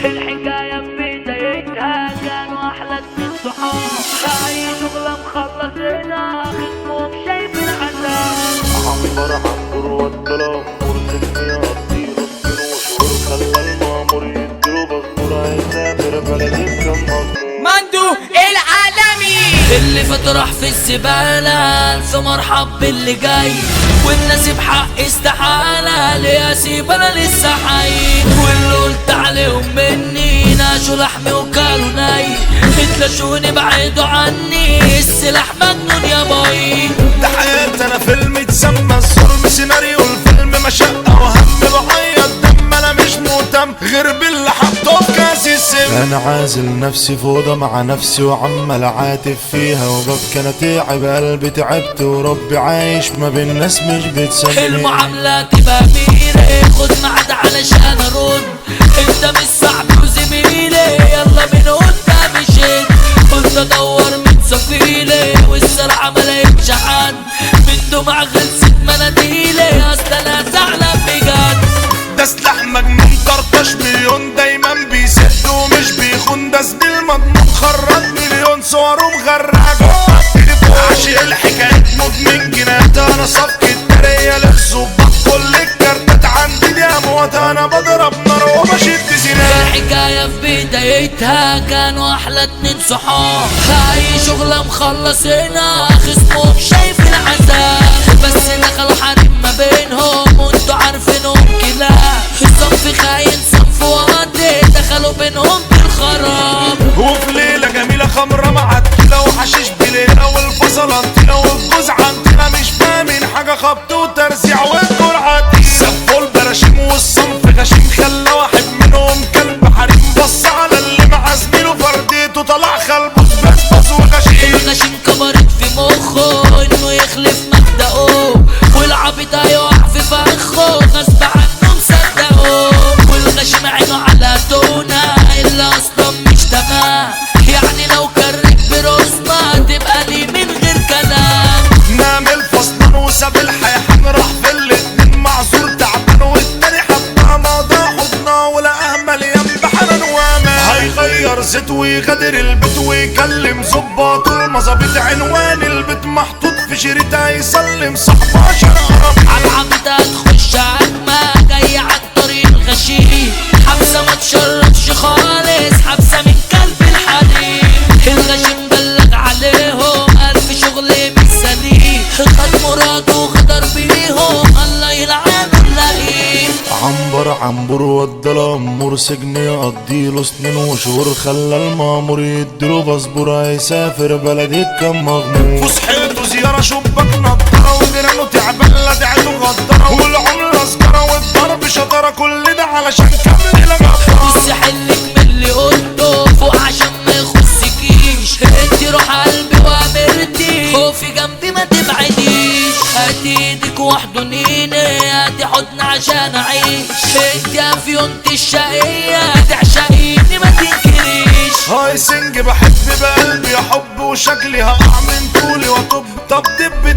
الحكاية بدايتها كانوا أحلى اتنين صحاب أي شغلة مخلصينها خصمهم شايف العذاب عنبر عنبر والظلام مرسل يقضي نص وشهور خلى المامور يديله باسبور هيسافر بلدي كم مظلوم مندو العالمي اللي فترح في الزبالة ألف مرحب باللي جاي والناس بحق استحالة ليه أسيب أنا لسه حي واللي قلت عليهم مني ناشوا لحمي وكالوا ني اتلاشوني بعيدوا عني السلاح مجنون يا باي ده حياتي انا فيلم اتسمى الظلم سيناريو الفيلم مشقة وهم بعيط دم انا مش مهتم غير باللي حطه في كاس السم انا عازل نفسي في اوضه مع نفسي وعمال عاتب فيها وببكي انا تعب قلبي تعبت وربي عايش ما بين ناس مش بتسمي المعاملة تبقى ميري خد ميعاد علشان ارد انت مش صاحبي وزميلي يلا من قدام شد قلت ادور من سفيلي والسرعة ما لقيتش حد من دموع غلست مناديلي اصل انا زعلان بجد ده سلاح مجنون طرطش مليون دايما بيسد ومش بيخون ده زميل مضمون خرج مليون صور ومغرق جوه التليفون عاشق الحكايات مدمن جنات انا صفقة ترية للظباط كل الكارتات عندي دي اموات انا بضرب نار وبشد سنان الحكاية في بدايتها كانوا أحلى اتنين صحاب أي شغلة مخلصينها خصمهم شايف العذاب بس دخلوا حريم ما بينهم وانتوا عارفينهم كده صنف خاين صنف واطي دخلوا بينهم بالخراب وفي ليلة جميلة خمرة معتلة وحشيش بليلة والفصل انتنا والجوز عندنا مش فاهمين حاجة خبط وترزيع والجرعة سفوا البراشيم والصنف غشيم خلى واحد منهم كلب حريم بص على اللي مع زميله فرديته طلع خلبوس بسبس وغشيم الغشيم كبرت في مخه انه يخلف مبدأه والعبيط هيقع في فخه غصب عنه مصدقه والغشيم عينه على تونة اللي اصلا مش تمام يعني لو كرك برزمة تبقى لي من غير كلام نعمل فصلان وساب الحيحان راح في الاتنين معذور تعبان والتاني حبها موضوع حضنا ولا مليان بحنان وامان هيغير زيت ويغادر البيت ويكلم ظباط المظابيط عنوان البيت محطوط في شريط هيسلم صاحبه عشان قرب عالعبيط هتخش عجمة جاي عن طريق الغشيم حبسة ما تشرفش خالص حبسة من كلب الحديد الغشيم بلغ عليهم ألف شغل مش سليم خد مراته وغدر بيهم الله يلعنه اللئيم عنبر عنبر والظلام مر سجن يقضي له سنين وشهور خلى المامور يديله باسبور هيسافر بلدي كان مغمور فسحته زيارة شباك نضارة وجيرانه تعبان لدعته غدارة والعملة سجارة والضرب شطارة كل ده علشان كمل جبارة بص حلك من اللي قلته فوق عشان ما يخصكيش انتي روح قلبي وامرتي خوفي جنبي ما تبعديش هاتي ايدك واحضنيني هاتي حضن عشان اعيش انتي افيونتي الشقية تعشقيني ما تنكريش هاي سنج بحب بقلبي يا حب وشكلي هقع من طولي واطب طب دب